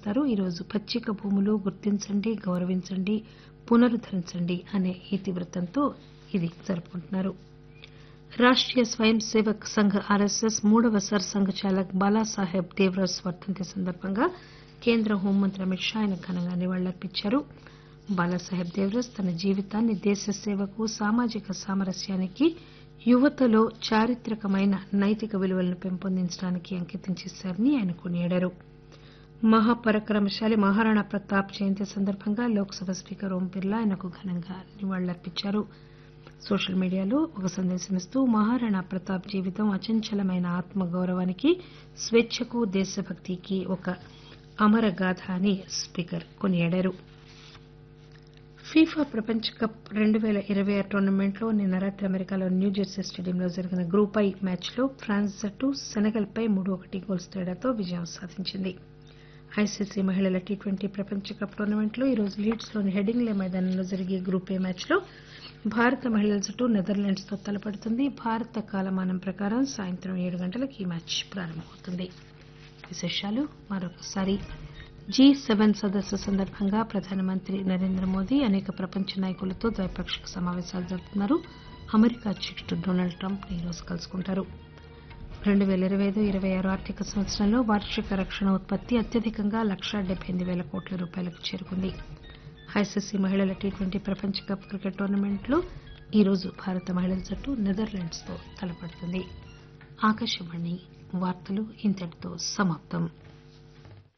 నిర్వహిస్తారు ఈరోజు పచ్చిక భూములు గుర్తించండి గౌరవించండి పునరుద్దరించండి అనే ఇతివృత్తంతో ఇది జరుపుకుంటున్నారు రాష్టీయ స్వయం సేవక్ సంఘ్ ఆర్ఎస్ఎస్ మూడవ సర్సంఘ్ చాలక్ బాలాసాహెబ్ దేవరాజ్ వర్దంతి సందర్భంగా కేంద్ర హోంమంత్రి అమిత్ షా ఆయన ఘనంగా నివాళులర్పించారు బాలాసాహెబ్ దేవరాజ్ తన జీవితాన్ని దేశ సేవకు సామాజిక సామరస్యానికి యువతలో చారిత్రకమైన నైతిక విలువలను పెంపొందించడానికి అంకితం చేశారని ఆయన కొనియాడారు మహాపరాక్రమశాలి మహారాణా ప్రతాప్ జయంతి సందర్భంగా లోక్సభ స్పీకర్ ఓం బిర్లా ఆయనకు ఘనంగా నివాళులర్పించారు సోషల్ మీడియాలో ఒక సందేశం ఇస్తూ మహారాణా ప్రతాప్ జీవితం అచంచలమైన ఆత్మగౌరవానికి స్వేచ్చకు దేశభక్తికి ఒక అమర గాథ అని స్పీకర్ కొనియాడారు ఫీఫా ప్రపంచ కప్ రెండు పేల ఇరవై ఆరు టోర్నమెంట్లో నిన్న రాత్రి అమెరికాలో న్యూజెర్సీ స్టేడియంలో జరిగిన గ్రూప్ ఐ మ్యాచ్లో ఫ్రాన్స్ జట్టు సెనెగల్ పై మూడు ఒకటి గోల్స్ తేడాతో విజయం సాధించింది ఐసీసీ మహిళల టీ ట్వంటీ ప్రపంచ కప్ టోర్నమెంట్లో ఈరోజు లీడ్స్లోని హెడింగ్లే మైదానంలో జరిగే గ్రూప్ ఏ మ్యాచ్లో భారత మహిళల జట్టు నెదర్లాండ్స్తో తలపడుతుంది భారత కాలమానం ప్రకారం సాయంత్రం ఏడు గంటలకు ఈ మ్యాచ్ ప్రారంభమవుతుంది విశేషాలు మరొకసారి జీ సెవెన్ సదస్సు సందర్భంగా ప్రధానమంత్రి నరేంద్ర మోదీ అనేక ప్రపంచ నాయకులతో ద్వైపాక్షిక సమావేశాలు జరుపుతున్నారు అమెరికా అధ్యకుడు డొనాల్డ్ ట్రంప్ ఈ రోజు కలుసుకుంటారు రెండు పేల ఇరవై ఐదు ఇరవై ఆరు ఆర్థిక సంవత్సరంలో వార్షిక రక్షణ ఉత్పత్తి అత్యధికంగా లక్షా డెబ్బై ఎనిమిది పేల కోట్ల రూపాయలకు చేరుకుంది ఐసీసీ మహిళల టీ ట్వంటీ ప్రపంచ కప్ క్రికెట్ టోర్నమెంట్లో ఈరోజు భారత మహిళల జట్టు నెదర్లాండ్స్తో తలపడుతుంది ఆకాశవాణి వార్తలు ఇంతటితో సమాప్తం